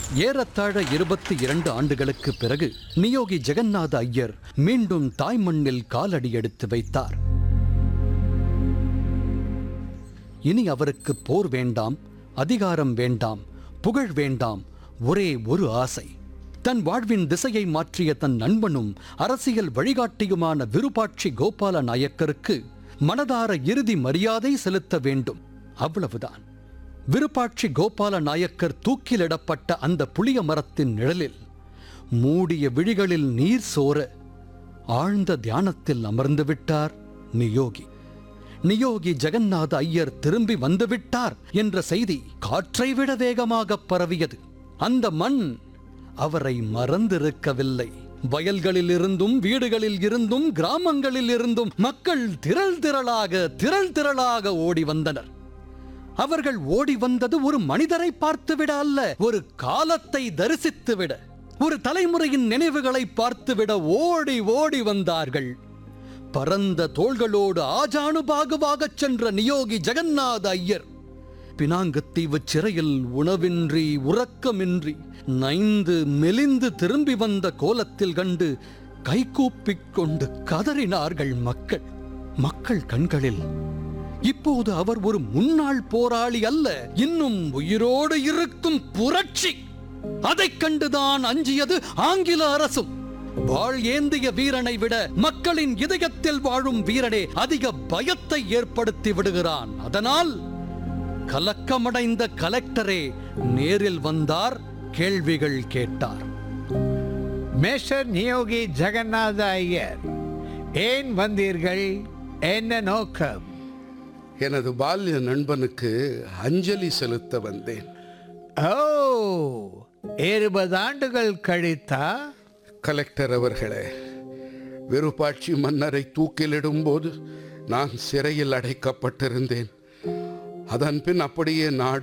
ஏறத்தாழ இருபத்தி இரண்டு ஆண்டுகளுக்கு பிறகு நியோகி ஜெகநாத ஐயர் மீண்டும் தாய் மண்ணில் காலடி எடுத்து வைத்தார் இனி அவருக்கு போர் வேண்டாம் அதிகாரம் வேண்டாம் புகழ் வேண்டாம் ஒரே ஒரு ஆசை தன் வாழ்வின் திசையை மாற்றிய தன் நண்பனும் அரசியல் வழிகாட்டியுமான விருப்பாட்சி கோபால நாயக்கருக்கு மனதார இறுதி மரியாதை செலுத்த வேண்டும் அவ்வளவுதான் விருப்பாட்சி கோபால நாயக்கர் தூக்கிலிடப்பட்ட அந்த புளிய மரத்தின் நிழலில் மூடிய விழிகளில் நீர் சோர ஆழ்ந்த தியானத்தில் அமர்ந்து விட்டார் நியோகி நியோகி ஜெகநாத ஐயர் திரும்பி வந்துவிட்டார் என்ற செய்தி காற்றை விட வேகமாக பரவியது அந்த மண் அவரை மறந்திருக்கவில்லை வயல்களில் இருந்தும் வீடுகளில் இருந்தும் கிராமங்களில் இருந்தும் மக்கள் திரள் திரளாக திரள் திரளாக ஓடி வந்தனர் அவர்கள் ஓடி வந்தது ஒரு மனிதரை பார்த்துவிட அல்ல ஒரு காலத்தை தரிசித்துவிட ஒரு தலைமுறையின் நினைவுகளை பார்த்துவிட ஓடி ஓடி வந்தார்கள் பரந்த தோள்களோடு ஆஜானுபாகுவாகச் சென்ற நியோகி ஜெகநாத ஐயர் பினாங்கத்தீவு சிறையில் உணவின்றி உறக்கமின்றி நைந்து மெலிந்து திரும்பி வந்த கோலத்தில் கண்டு கைகூப்பிக் கொண்டு கதறினார்கள் மக்கள் மக்கள் கண்களில் இப்போது அவர் ஒரு முன்னாள் போராளி அல்ல இன்னும் உயிரோடு இருக்கும் புரட்சி அதைக் கண்டுதான் அஞ்சியது ஆங்கில அரசும் வாழ் ஏந்திய வீரனை விட மக்களின் இதயத்தில் வாழும் வீரனே அதிக பயத்தை ஏற்படுத்தி விடுகிறான் அதனால் கலக்கமடைந்த கலெக்டரே நேரில் வந்தார் கேள்விகள் கேட்டார் மேஷர் நியோகி ஜெகநாத ஐயர் ஏன் வந்தீர்கள் என்ன நோக்கம் எனது பால்ய நண்பனுக்கு அஞ்சலி செலுத்த வந்தேன் ஓ இருபது ஆண்டுகள் கழித்தா கலெக்டர் அவர்களே விருப்பாட்சி மன்னரை தூக்கிலிடும்போது நான் சிறையில் அடைக்கப்பட்டிருந்தேன் அதன் பின் அப்படியே நாடு